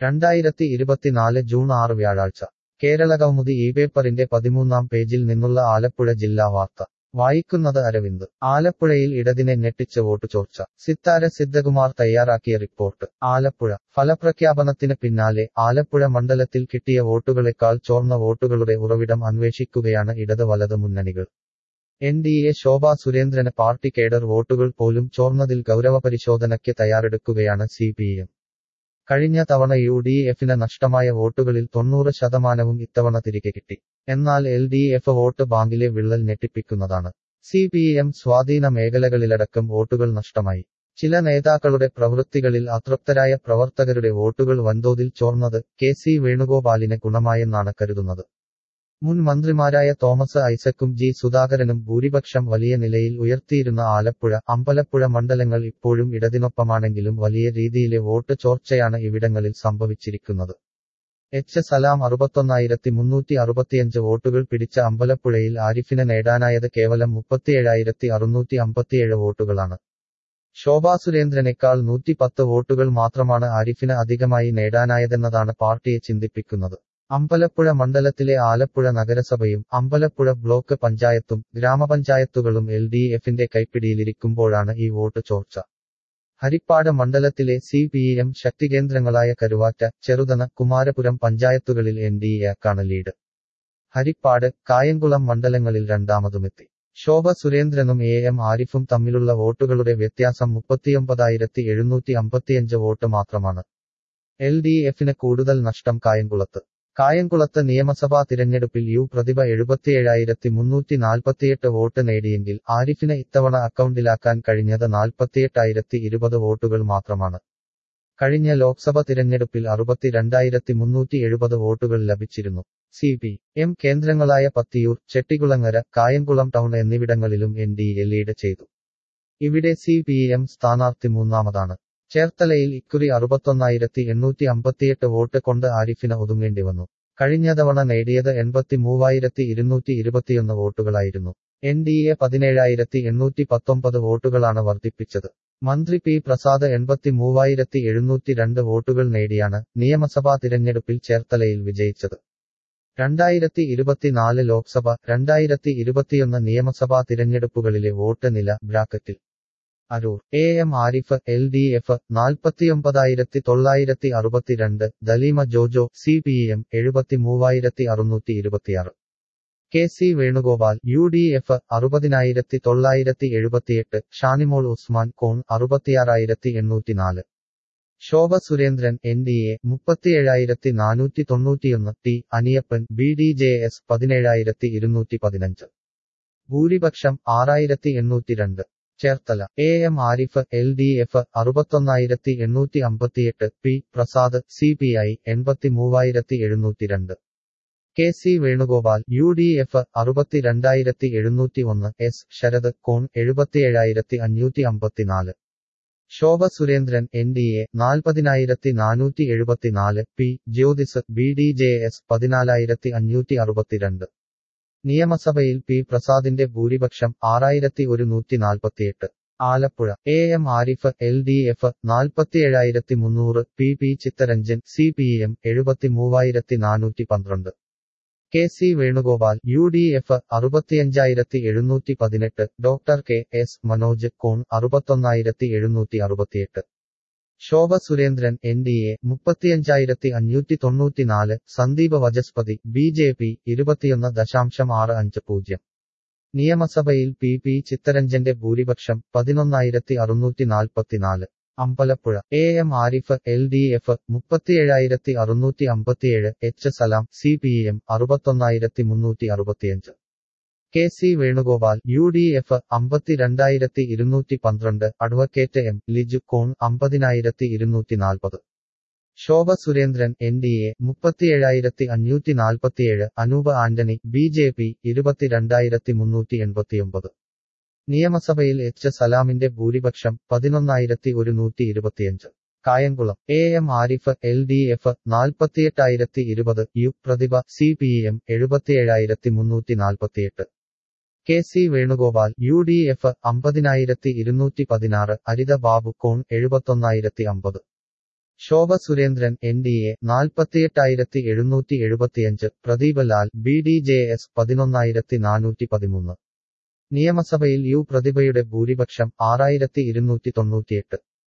രണ്ടായിരത്തി ഇരുപത്തിനാല് ജൂൺ ആറ് വ്യാഴാഴ്ച കേരളകൗമുദി ഈ പേപ്പറിന്റെ പതിമൂന്നാം പേജിൽ നിന്നുള്ള ആലപ്പുഴ ജില്ലാ വാർത്ത വായിക്കുന്നത് അരവിന്ദ് ആലപ്പുഴയിൽ ഇടതിനെ ഞെട്ടിച്ച് വോട്ട് ചോർച്ച സിത്താര സിദ്ധകുമാർ തയ്യാറാക്കിയ റിപ്പോർട്ട് ആലപ്പുഴ ഫലപ്രഖ്യാപനത്തിന് പിന്നാലെ ആലപ്പുഴ മണ്ഡലത്തിൽ കിട്ടിയ വോട്ടുകളെക്കാൾ ചോർന്ന വോട്ടുകളുടെ ഉറവിടം അന്വേഷിക്കുകയാണ് ഇടത് വലത് മുന്നണികൾ എൻ ഡി എ ശോഭാ സുരേന്ദ്രന് പാർട്ടി കേഡർ വോട്ടുകൾ പോലും ചോർന്നതിൽ ഗൗരവപരിശോധനയ്ക്ക് തയ്യാറെടുക്കുകയാണ് സി പി എം കഴിഞ്ഞ തവണ യു ഡി എഫിന് നഷ്ടമായ വോട്ടുകളിൽ തൊണ്ണൂറ് ശതമാനവും ഇത്തവണ തിരികെ കിട്ടി എന്നാൽ എൽ ഡി എഫ് വോട്ട് ബാങ്കിലെ വിള്ളൽ ഞെട്ടിപ്പിക്കുന്നതാണ് സി പി എം സ്വാധീന മേഖലകളിലടക്കം വോട്ടുകൾ നഷ്ടമായി ചില നേതാക്കളുടെ പ്രവൃത്തികളിൽ അതൃപ്തരായ പ്രവർത്തകരുടെ വോട്ടുകൾ വൻതോതിൽ ചോർന്നത് കെ സി വേണുഗോപാലിന് ഗുണമായെന്നാണ് കരുതുന്നത് മുൻ മന്ത്രിമാരായ തോമസ് ഐസക്കും ജി സുധാകരനും ഭൂരിപക്ഷം വലിയ നിലയിൽ ഉയർത്തിയിരുന്ന ആലപ്പുഴ അമ്പലപ്പുഴ മണ്ഡലങ്ങൾ ഇപ്പോഴും ഇടതിനൊപ്പമാണെങ്കിലും വലിയ രീതിയിലെ വോട്ട് ചോർച്ചയാണ് ഇവിടങ്ങളിൽ സംഭവിച്ചിരിക്കുന്നത് എച്ച് സലാം അറുപത്തൊന്നായിരത്തി മുന്നൂറ്റി അറുപത്തിയഞ്ച് വോട്ടുകൾ പിടിച്ച അമ്പലപ്പുഴയിൽ ആരിഫിന് നേടാനായത് കേവലം മുപ്പത്തിയേഴായിരത്തി അറുന്നൂറ്റി അമ്പത്തിയേഴ് വോട്ടുകളാണ് ശോഭാ സുരേന്ദ്രനേക്കാൾ നൂറ്റി പത്ത് വോട്ടുകൾ മാത്രമാണ് ആരിഫിന് അധികമായി നേടാനായതെന്നതാണ് പാർട്ടിയെ ചിന്തിപ്പിക്കുന്നത് അമ്പലപ്പുഴ മണ്ഡലത്തിലെ ആലപ്പുഴ നഗരസഭയും അമ്പലപ്പുഴ ബ്ലോക്ക് പഞ്ചായത്തും ഗ്രാമപഞ്ചായത്തുകളും എൽ ഡി എഫിന്റെ കൈപ്പിടിയിലിരിക്കുമ്പോഴാണ് ഈ വോട്ട് ചോർച്ച ഹരിപ്പാട് മണ്ഡലത്തിലെ സി പി എം ശക്തികേന്ദ്രങ്ങളായ കരുവാറ്റ ചെറുതന കുമാരപുരം പഞ്ചായത്തുകളിൽ എൻ ഡി എക്കാണ് ലീഡ് ഹരിപ്പാട് കായംകുളം മണ്ഡലങ്ങളിൽ രണ്ടാമതുമെത്തി ശോഭ സുരേന്ദ്രനും എ എം ആരിഫും തമ്മിലുള്ള വോട്ടുകളുടെ വ്യത്യാസം മുപ്പത്തിയൊമ്പതായിരത്തി എഴുന്നൂറ്റി അമ്പത്തിയഞ്ച് വോട്ട് മാത്രമാണ് എൽ ഡി എഫിന് കൂടുതൽ നഷ്ടം കായംകുളത്ത് കായംകുളത്ത് നിയമസഭാ തിരഞ്ഞെടുപ്പിൽ യു പ്രതിഭ എഴുപത്തിയേഴായിരത്തി മുന്നൂറ്റി നാൽപ്പത്തിയെട്ട് വോട്ട് നേടിയെങ്കിൽ ആരിഫിന് ഇത്തവണ അക്കൗണ്ടിലാക്കാൻ കഴിഞ്ഞത് നാൽപ്പത്തിയെട്ടായിരത്തി ഇരുപത് വോട്ടുകൾ മാത്രമാണ് കഴിഞ്ഞ ലോക്സഭ തിരഞ്ഞെടുപ്പിൽ അറുപത്തിരണ്ടായിരത്തി മുന്നൂറ്റി എഴുപത് വോട്ടുകൾ ലഭിച്ചിരുന്നു സി പി എം കേന്ദ്രങ്ങളായ പത്തിയൂർ ചെട്ടികുളങ്ങര കായംകുളം ടൗൺ എന്നിവിടങ്ങളിലും എൻ ഡി എ ലീഡ് ചെയ്തു ഇവിടെ സി പി എം സ്ഥാനാർത്ഥി മൂന്നാമതാണ് ചേർത്തലയിൽ ഇക്കുറി അറുപത്തൊന്നായിരത്തി എണ്ണൂറ്റി അമ്പത്തിയെട്ട് വോട്ട് കൊണ്ട് ആരിഫിന് ഒതുങ്ങേണ്ടി വന്നു കഴിഞ്ഞ തവണ നേടിയത് എൺപത്തി മൂവായിരത്തി ഇരുന്നൂറ്റി ഇരുപത്തിയൊന്ന് വോട്ടുകളായിരുന്നു എൻ ഡി എ പതിനേഴായിരത്തി എണ്ണൂറ്റി പത്തൊമ്പത് വോട്ടുകളാണ് വർദ്ധിപ്പിച്ചത് മന്ത്രി പി പ്രസാദ് എൺപത്തി മൂവായിരത്തി എഴുന്നൂറ്റി രണ്ട് വോട്ടുകൾ നേടിയാണ് നിയമസഭാ തിരഞ്ഞെടുപ്പിൽ ചേർത്തലയിൽ വിജയിച്ചത് രണ്ടായിരത്തി ഇരുപത്തിനാല് ലോക്സഭ രണ്ടായിരത്തി ഇരുപത്തിയൊന്ന് നിയമസഭാ തിരഞ്ഞെടുപ്പുകളിലെ വോട്ട് നില ബ്രാക്കറ്റിൽ Aroor A M Arif L D F നാൽപ്പത്തിയൊമ്പതായിരത്തി തൊള്ളായിരത്തി അറുപത്തിരണ്ട് Daleema Jojo C P M എഴുപത്തി മൂവായിരത്തി അറുന്നൂറ്റി ഇരുപത്തിയാറ് K C Venugopal U D F അറുപതിനായിരത്തി തൊള്ളായിരത്തി എഴുപത്തിയെട്ട് ഷാനിമോൾ ഉസ്മാൻ കോൺ അറുപത്തിയാറായിരത്തി എണ്ണൂറ്റിനാല് Shobha Surendran N D A മുപ്പത്തിയേഴായിരത്തി നാനൂറ്റി തൊണ്ണൂറ്റിയൊന്ന് T Aniyappan B D J S പതിനേഴായിരത്തി ഇരുന്നൂറ്റി പതിനഞ്ച് ഭൂരിപക്ഷം ആറായിരത്തി എണ്ണൂറ്റി രണ്ട് Cherthala A M Arif L D F അറുപത്തൊന്നായിരത്തി എണ്ണൂറ്റി അമ്പത്തിയെട്ട് P Prasad C P I എൺപത്തി മൂവായിരത്തി എഴുന്നൂറ്റി രണ്ട് K C Venugopal U D F അറുപത്തിരണ്ടായിരത്തി എഴുന്നൂറ്റി ഒന്ന് എസ് ശരത് കോൺ എഴുപത്തിയേഴായിരത്തി അഞ്ഞൂറ്റി അമ്പത്തിനാല് Shobha Surendran N D A നാൽപ്പതിനായിരത്തി നാനൂറ്റി എഴുപത്തിനാല് P Jyothis B D J S പതിനാലായിരത്തി അഞ്ഞൂറ്റി അറുപത്തിരണ്ട് നിയമസഭയിൽ പി പ്രസാദിന്റെ ഭൂരിപക്ഷം ആറായിരത്തി ഒരുന്നൂറ്റി നാൽപ്പത്തിയെട്ട് Alappuzha A M Arif L D F നാൽപ്പത്തിയേഴായിരത്തി മുന്നൂറ് P P Chitharanjan C P M എഴുപത്തി മൂവായിരത്തി നാനൂറ്റി പന്ത്രണ്ട് K C Venugopal U D F അറുപത്തിയഞ്ചായിരത്തി എഴുന്നൂറ്റി പതിനെട്ട് doctor K S Manoj Con അറുപത്തൊന്നായിരത്തി എഴുന്നൂറ്റി അറുപത്തിയെട്ട് Shobha Surendran N D A മുപ്പത്തിയഞ്ചായിരത്തി അഞ്ഞൂറ്റി തൊണ്ണൂറ്റിനാല് Sandeep Vachaspathi B J P ഇരുപത്തിയൊന്ന് ദശാംശം ആറ് അഞ്ച് പൂജ്യം നിയമസഭയിൽ പി പി ചിത്തരഞ്ജന്റെ ഭൂരിപക്ഷം പതിനൊന്നായിരത്തി അറുന്നൂറ്റി നാൽപ്പത്തിനാല് Ambalappuzha A M Arif L D F മുപ്പത്തിയേഴായിരത്തി അറുന്നൂറ്റി അമ്പത്തിയേഴ് H Salam C P M അറുപത്തൊന്നായിരത്തി മുന്നൂറ്റി അറുപത്തിയഞ്ച് K C Venugopal U D F അമ്പത്തിരണ്ടായിരത്തി ഇരുന്നൂറ്റി പന്ത്രണ്ട് അഡ്വക്കേറ്റ് എം ലിജു കോൺ അമ്പതിനായിരത്തി ഇരുന്നൂറ്റി നാൽപ്പത് Shobha Surendran N D A മുപ്പത്തിയേഴായിരത്തി അഞ്ഞൂറ്റി നാൽപ്പത്തിയേഴ് Anoop Antony B J P ഇരുപത്തിരണ്ടായിരത്തി മുന്നൂറ്റി എൺപത്തിയൊമ്പത് നിയമസഭയിൽ എച്ച് സലാമിന്റെ ഭൂരിപക്ഷം പതിനൊന്നായിരത്തി ഒരുന്നൂറ്റി ഇരുപത്തിയഞ്ച് Kayamkulam A M Arif L D F നാൽപ്പത്തിയെട്ടായിരത്തി ഇരുപത് U Prathibha C P M എഴുപത്തിയേഴായിരത്തി മുന്നൂറ്റി നാൽപ്പത്തിയെട്ട് K C Venugopal U D F അമ്പതിനായിരത്തി ഇരുന്നൂറ്റി പതിനാറ് അരിത ബാബു കോൺ എഴുപത്തൊന്നായിരത്തി അമ്പത് Shobha Surendran N D A നാൽപ്പത്തിയെട്ടായിരത്തി എഴുന്നൂറ്റി എഴുപത്തിയഞ്ച് Pradeep Lal B D J S പതിനൊന്നായിരത്തി നാനൂറ്റി പതിമൂന്ന് നിയമസഭയിൽ യു പ്രതിഭയുടെ ഭൂരിപക്ഷം ആറായിരത്തി ഇരുന്നൂറ്റി തൊണ്ണൂറ്റിയെട്ട്